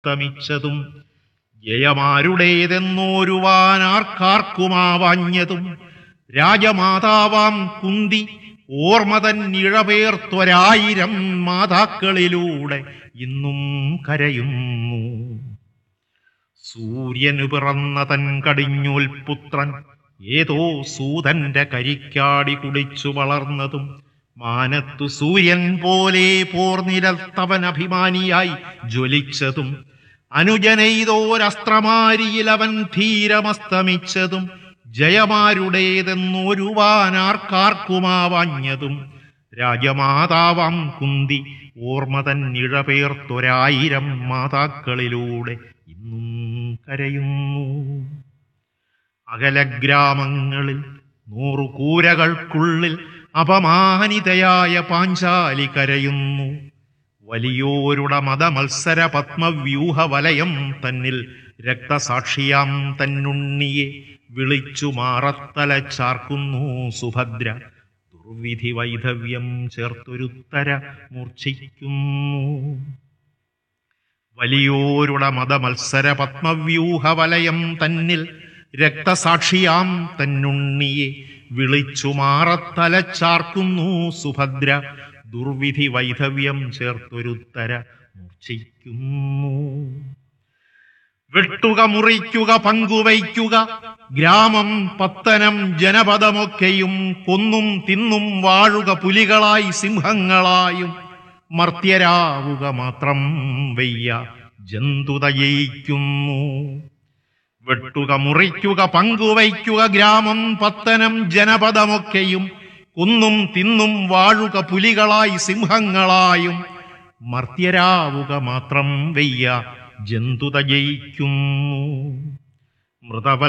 തമിച്ചതും ജയമാരുടേതെന്നോരുവാനാർക്കാർക്കുമാവാഞ്ഞതും രാജമാതാവാം കുന്തി ഓർമ്മതൻ ഇഴപേർത്തൊരായിരം മാതാക്കളിലൂടെ ഇന്നും കരയുന്നു സൂര്യനു പിറന്ന തൻ കടിഞ്ഞൂൽ പുത്രൻ ഏതോ സൂതന്റെ കരിക്കാടി കുടിച്ചു വളർന്നതും മാനത്തു സൂര്യൻ പോലെ പോർനിരത്തവൻ അഭിമാനിയായി ജ്വലിച്ചതും അനുജനെയ്തോരസ്ത്രമാരിയിൽ അവൻ ധീരമസ്തമിച്ചതും ജയമാരുടേതെന്നൊരുവാനാർക്കാർക്കുമാവാഞ്ഞതും രാജമാതാവാം കുന്തി ഓർമ്മതൻ ഇഴപേർത്തൊരായിരം മാതാക്കളിലൂടെ ഇന്നും കരയുന്നു അകലഗ്രാമങ്ങളിൽ നൂറു കൂരകൾക്കുള്ളിൽ അപമാനിതയായ പാഞ്ചാലി കരയുന്നു വലിയോരുടെ മതമത്സര പത്മവ്യൂഹ വലയം തന്നിൽ രക്തസാക്ഷിയാം തന്നുണ്ണിയെ വിളിച്ചു മാറത്തല ചാർക്കുന്നു സുഭദ്ര ദുർവിധി വൈധവ്യം ചേർത്തൊരുത്തര മൂർച്ഛിക്കുന്നു വലിയോരുടെ മതമത്സര പത്മവ്യൂഹ വലയം തന്നിൽ രക്തസാക്ഷിയാം തന്നുണ്ണിയെ വിളിച്ചു മാറത്തലച്ചാർക്കുന്നു സുഭദ്ര ദുർവിധി വൈധവ്യം ചേർത്തൊരുത്തര മൂർച്ഛിക്കുന്നു വെട്ടുക മുറിക്കുക പങ്കുവയ്ക്കുക ഗ്രാമം പത്തനം ജനപദമൊക്കെയും കൊന്നും തിന്നും വാഴുക പുലികളായി സിംഹങ്ങളായും മർത്യരാവുക മാത്രം വയ്യ ജന്തുത ജയിക്കുന്നു വെട്ടുക മുറിക്കുക പങ്കുവയ്ക്കുക ഗ്രാമം പത്തനം ജനപദമൊക്കെയും കുന്നും തിന്നും വാഴുക പുലികളായി സിംഹങ്ങളായും മർത്യരാവുക മാത്രം വയ്യ ജന്തുത ജയിക്കുന്നു മൃതവൽ